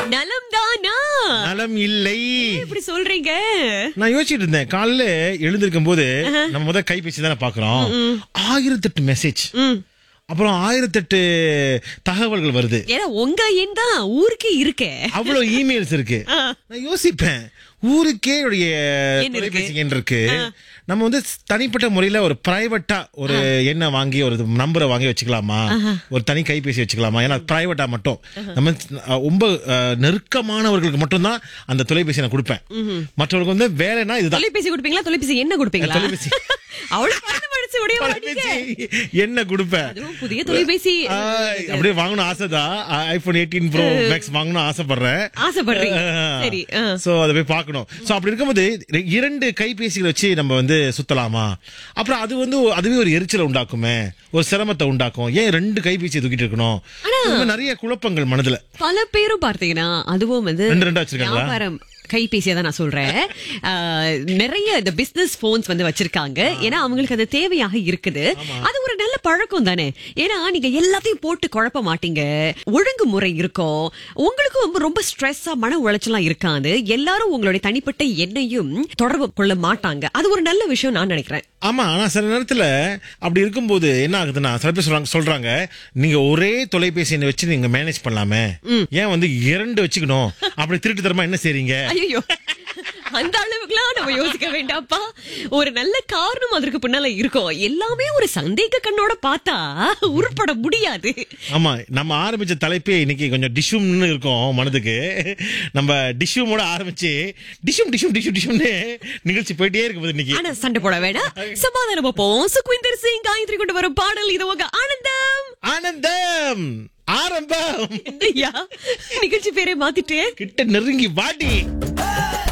நலம் தானா நலம் இல்லை இப்படி சொல்றீங்க நான் யோசிச்சுட்டு இருந்தேன் காலையில எழுந்திருக்கும் போது நம்ம முதல் கைபேசி தானே பாக்குறோம் ஆயிரத்தெட்டு மெசேஜ் ம். அப்புறம் ஆயிரத்தெட்டு தகவல்கள் வருது ஏன்னா உங்க எண் தான் ஊருக்கே இருக்கே அவ்வளவு இமெயில்ஸ் இருக்கு ஆ. நான் யோசிப்பேன் ஊருக்கே என்னுடைய எண் இருக்கு. தொலைபேசி எண் இருக்கு நம்ம வந்து தனிப்பட்ட முறையில ஒரு பிரைவேட்டா ஒரு எண்ணை வாங்கி ஒரு நம்பரை வாங்கி வச்சுக்கலாமா ஒரு தனி கைபேசி வச்சுக்கலாமா ஏன்னா பிரைவேட்டா மட்டும் நம்ம அஹ், ரொம்ப அஹ், நெருக்கமானவர்களுக்கு மட்டும்தான் அந்த தொலைபேசி நான் கொடுப்பேன் மற்றவர்களுக்கு வந்து வேலைன்னா இதுதான் தொலைபேசி கொடுப்பீங்களா தொலைபேசி என்ன கொடுப்பீங்களா தொலைபேசி. அவ்வளவு பணம் அடிச்சு உடைய மாட்டீங்க தொலைபேசி என்ன கொடுப்பேன் அதுவும் புதிய தொலைபேசி ஆ, அப்படியே வாங்கணும் ஆசைதான் ஐபோன் எயிட்டீன் ப்ரோ மேக்ஸ் வாங்கணும் ஆசைப்படுறேன் ஆசைப்படுறீங்க சரி ஆ. சோ அதை போய் பார்க்கணும் சோ அப்படி இருக்கும்போது ரெ- இரண்டு கைபேசிகளை வச்சு நம்ம வந்து சுத்தலாமா அப்புறம் அது வந்து ஒ- அதுவே ஒரு எரிச்சலை உண்டாக்குமே ஒரு சிரமத்தை உண்டாக்கும் ஏன் ரெண்டு கைபேசியை தூக்கிட்டு இருக்கணும் இந்த மாதிரி நிறைய குழப்பங்கள் மனதுல பல பேரும் பார்த்தீங்கன்னா அதுவும் வந்து ரெண்டு ரெண்டா வச்சிருக்காங்களா? வியாபாரம் கைபேசியை தான் நான் சொல்றேன் ஆஹ், நிறைய இந்த பிசினஸ் போன்ஸ் வந்து வச்சிருக்காங்க ஏன்னா அவங்களுக்கு அது தேவையாக இருக்குது அது ஒரு நல்ல பழக்கம் தானே ஏன்னா நீங்க எல்லாத்தையும் போட்டு குழப்ப மாட்டீங்க ஒழுங்குமுறை இருக்கும் உங்களுக்கும் ரொம்ப- ரொம்ப ஸ்ட்ரெஸ்ஸா மன உளைச்சலா இருக்காது எல்லாரும் உங்களுடைய தனிப்பட்ட எண்ணையும் தொடர்பு கொள்ள மாட்டாங்க அது ஒரு நல்ல விஷயம் நான் நினைக்கிறேன் ஆமா ஆனா சில நேரத்துல அப்படி இருக்கும்போது என்ன ஆகுதுன்னா சில பேர் சொல்றாங்க சொல்றாங்க நீங்க ஒரே தொலைபேசி எண்ணை வச்சு நீங்க மேனேஜ் பண்ணலாமே ஏன் வந்து இரண்டு வச்சுக்கணும் அப்படி திருட்டு தரமா என்ன செய்றீங்க ஐயோ அந்த அளவுக்குலாம் நம்ம யோசிக்க வேண்டாப்பா ஒரு நல்ல காரணம் அதற்கு பின்னால இருக்கும் எல்லாமே ஒரு சந்தேக கண்ணோட பார்த்தா உருப்பட முடியாது ஆமா நம்ம ஆரம்பிச்ச தலைப்பே இன்னைக்கு கொஞ்சம் டிஷ்யூம்னு இருக்கும் மனதுக்கு நம்ம டிஷ்யூமோட ஆரம்பிச்சு டிஷ்யூம் டிஷ்யூம் டிஷ்யூம் டிஷ்யூம்னு நிகழ்ச்சி போயிட்டே இருக்குது இன்னைக்கு ஆனா சண்டை போட வேண்டாம் சமாதானம் போவோம் சுக்விந்தர் சிங் காயத்ரி கொண்டு வரும் பாடல் இது உங்க ஆனந்தம் ஆனந்தம் ஆரம்பம் ஐயா நிகழ்ச்சி பேரை மாத்திட்டு கிட்ட நெருங்கி வாடி